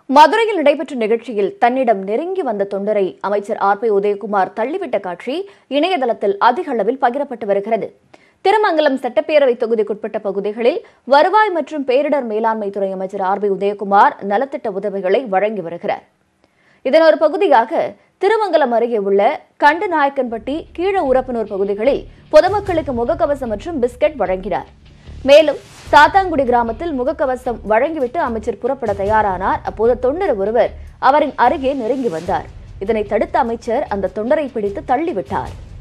மதுரையில் நடைபெற்ற நிகழ்ச்சியில் தன்னிடம் நெருங்கி வந்த தொண்டரை அமைச்சர் ஆர் பி உதயகுமார் தள்ளிவிட்ட காட்சி இணையதளத்தில் அதிக அளவில் பகிரப்பட்டு வருகிறது திருமங்கலம் சட்டப்பேரவை தொகுதிக்குட்பட்ட பகுதிகளில் வருவாய் மற்றும் பேரிடர் மேலாண்மை துறை அமைச்சர் ஆர் பி உதயகுமார் நலத்திட்ட உதவிகளை வழங்கி வருகிறார் இதன் ஒரு பகுதியாக திருமங்கலம் அருகே உள்ள கண்டுநாயக்கன்பட்டி கீழ ஊரப்பனூர் பகுதிகளில் பொதுமக்களுக்கு முகக்கவசம் மற்றும் பிஸ்கட் வழங்கினார் மேலும் சாத்தாங்குடி கிராமத்தில் முகக்கவசம் வழங்கிவிட்டு அமைச்சர் புறப்பட தயாரானார் அப்போது தொண்டர் ஒருவர் அவரின் அருகே நெருங்கி வந்தார் இதனை தடுத்த அமைச்சர் அந்த தொண்டரை பிடித்து தள்ளிவிட்டார்